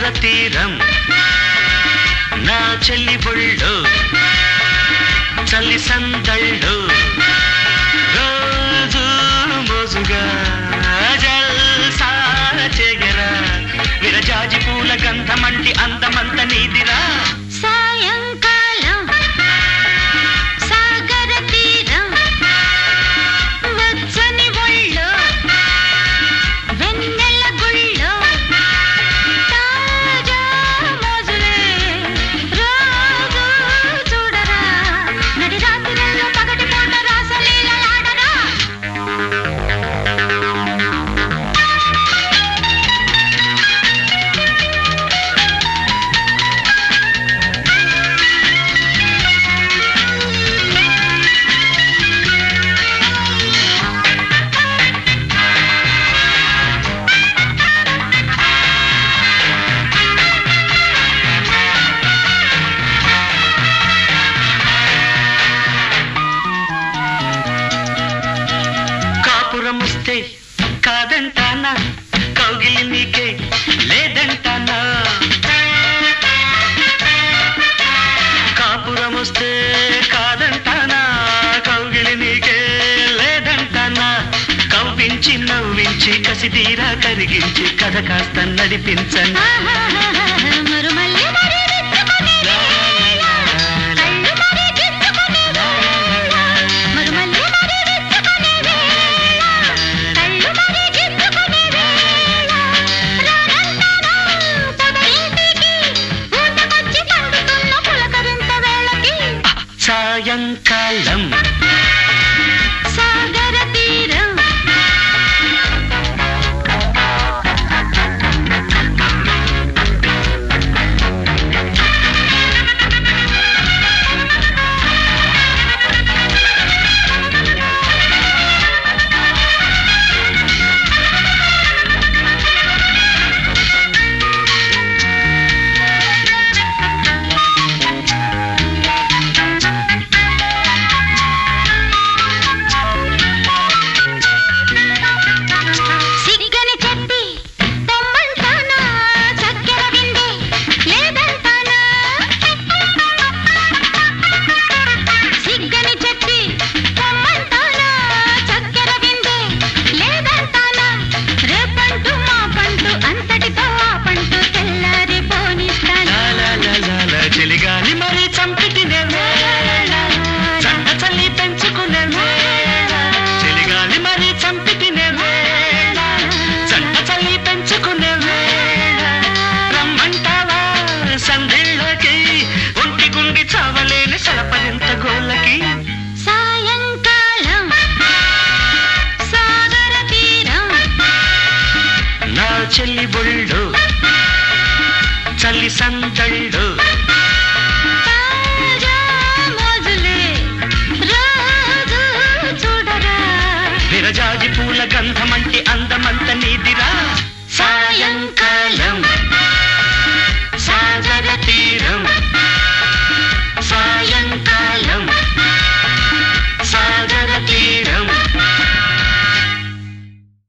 తీరం నా చెల్లి బొళ్ళు చల్లి సందళ్ళు రోజు మోజుగా జల్సా చెగరా విరజాజి పూల గంధమంటి అందమంత నీదిరా సాయంకాలం సాగర తీరం వెచ్చని ఒళ్ళో వెన్నెల గుళ్ళో తాజా మోజులే రోజు చూడరా నడి రాత్రుల్లో పగటి పూట రాసలీలలాడరా కాపురం వస్తే కాదంటానా కౌగిలి నీకే లేదంటానా కాపురం వస్తే కాదంటానా కౌగిలి నీకే లేదంటానా కవ్వించి నవ్వించి కసి తీరా కరిగించి కథ కాస్త నడిపించండి మరుమల్లి మరి విచ్చుకునే వేళ, కళ్ళు మరి గిచ్చుకునే వేళ, మరుమల్లి మరి విచ్చుకునే వేళ, కళ్ళు మరి గిచ్చుకునే వేళ, రారంటారా పొదరింటికి, ఊటకొచ్చి పండుతున్న పులకరింత వేళకి, సాయంకాలం సాగర తీరం సిగ్గని చెప్పి తెమ్మంటానా చక్కెర విందే లేదంటానా సిగ్గని చెప్పి తెమ్మంటానా చక్కెర విందే లేదంటానా రేపంటూ మా పంటూ అంతటితో ఆ పంటూ తెల్లారి పోనిస్తానా లాలాలాలాల చెలిగాలి మరి చంపితినే వేళ చంట చల్లి పెంచుకునే వేళ చెలిగాలి మరి చంపితినే వేళ చంట చల్లి పెంచుకునే వేళ రమ్మంటావా సంధిళ్ళకి ఒంటి గుండి చావలేని సలపరింత గోళ్ళకి సాయంకాలం సాగర తీరం నా చెల్లి బొళ్ళు చల్లి సందళ్ళు